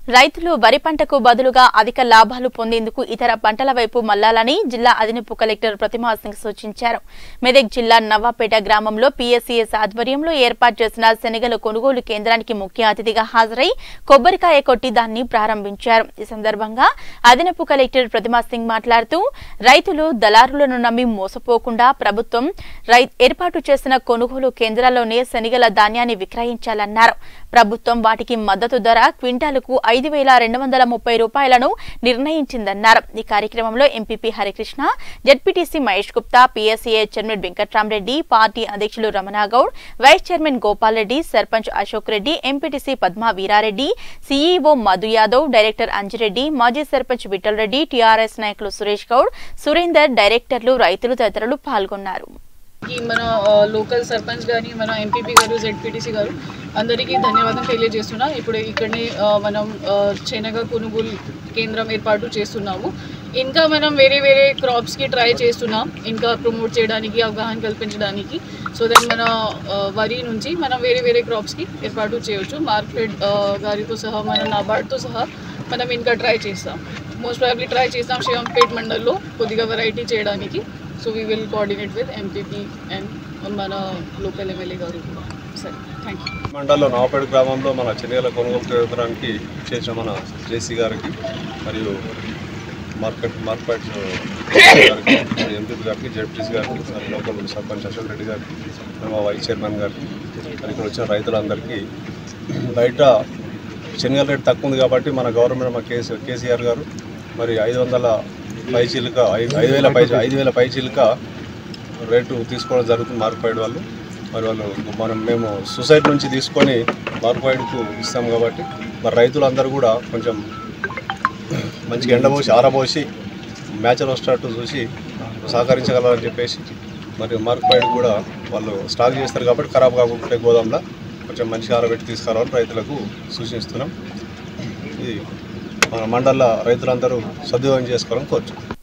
రైతులు వరి పంటకు బదులుగా అధిక లాభాలు పొందేందుకు ఇతర పంటల వైపు మళ్లాలని జిల్లా అదనపు కలెక్టర్ ప్రతిమా సింగ్ సూచించారు మెదక్ జిల్లా నవాపేట గ్రామంలో పీఎస్సీఎస్ ఆధ్వర్యంలో ఏర్పాటు చేసిన శనగల కొనుగోలు కేంద్రానికి ముఖ్య అతిథిగా హాజరై కొబ్బరికాయ కొట్టి దాన్ని ప్రారంభించారు ఈ సందర్భంగా అదనపు కలెక్టర్ ప్రతిమా సింగ్ మాట్లాడుతూ రైతులు దళారులను నమ్మి మోసపోకుండా ప్రభుత్వం రై ఏర్పాటు చేసిన కొనుగోలు కేంద్రాల్లోనే శనగల ధాన్యాన్ని విక్రయించాలన్నారు ప్రభుత్వం వాటికి మద్దతు ధర క్వింటాలుకు ఐదు వేల రెండు వందల ముప్పై రూపాయలను నిర్ణయించిందన్నారు ఈ కార్యక్రమంలో MPP Harikrishna ZPTC Mahesh Gupta PSCA chairman Venkatramareddy party అధ్యక్షులు Ramanagoud vice chairman Gopal Reddy sarpanch Ashok Reddy MPTC Padma Veerareddy CEO Madhu Yadav director Anjireddy మాజీ సర్పంచ్ విఠల్ రెడ్డి టీఆర్ఎస్ నాయకులు సురేష్ గౌడ్ సురేందర్ డైరెక్టర్లు రైతులు తదితరులు పాల్గొన్నారు ఈ మన ఆ, లోకల్ సర్పంచ్ గాని మన ఎంపీపీ గారు జెడ్పీటీసీ గారు అందరికీ ధన్యవాదం తెలియజేస్తున్నా ఇప్పుడు ఇక్కడనే ఆ, మనం ఆ, శనగ కొనుగోలు కేంద్రం ఏర్పాటు చేస్తున్నాము ఇంకా మనం వేరే వేరే క్రాప్స్కి ట్రై చేస్తున్నాం ఇంకా ప్రమోట్ చేయడానికి అవగాహన కల్పించడానికి సో దట్ మన ఆ, వరి నుంచి మనం వేరే వేరే క్రాప్స్కి ఏర్పాటు చేయొచ్చు మార్కెట్ గారితో సహా మన నాబార్డ్తో సహా మనం ఇంకా ట్రై చేస్తాం మోస్ట్ ప్రాబ్లీ ట్రై చేస్తాం శివంపేట్ మండల్లో కొద్దిగా వెరైటీ చేయడానికి so we will coordinate with MPP and మన లోకల్ ఎమ్మెల్యే గారు కూడా సరే థ్యాంక్ యూ మండలంలో నవాపేట గ్రామంలో మన చెన్నైల కొనుగోలు కేంద్రానికి చేసిన మన జేసీ గారికి మరియు మార్కెట్ మార్కెట్ గారికి ఎంపీ గారికి జడ్పీసీ గారికి మరి లోకల్ సర్పంచ్ అశోక్ రెడ్డి గారికి మరి మా వైస్ చైర్మన్ గారికి మరి ఇక్కడ వచ్చిన రైతులందరికీ బయట శనగల రేటు తక్కువ ఉంది కాబట్టి మన గవర్నమెంట్ మా కేసీ కేసీఆర్ గారు మరి ఐదు వందల పై చిలుక ఐదు ఐదు వేల పై ఐదు వేల పై చిలుక రేటు తీసుకోవడం జరుగుతుంది మార్కెట్ వాళ్ళు మరి వాళ్ళు మనం మేము సొసైటీ నుంచి తీసుకొని మార్కెట్కు ఇస్తాం కాబట్టి మరి రైతులందరూ కూడా కొంచెం మంచిగా ఎండబోసి ఆరబోసి మ్యాచర్ వచ్చేటట్టు చూసి సహకరించగలరని చెప్పేసి మరి మార్కెట్ కూడా వాళ్ళు స్టాక్ చేస్తారు కాబట్టి ఖరాబ్ కాకుండా గోదాంలో కొంచెం మంచిగా ఆరబెట్టి తీసుకురావాలని రైతులకు సూచిస్తున్నాం ఇది మన మండల రైతులందరూ సద్వినియోగం చేసుకోవాలని కోరుచున్నాం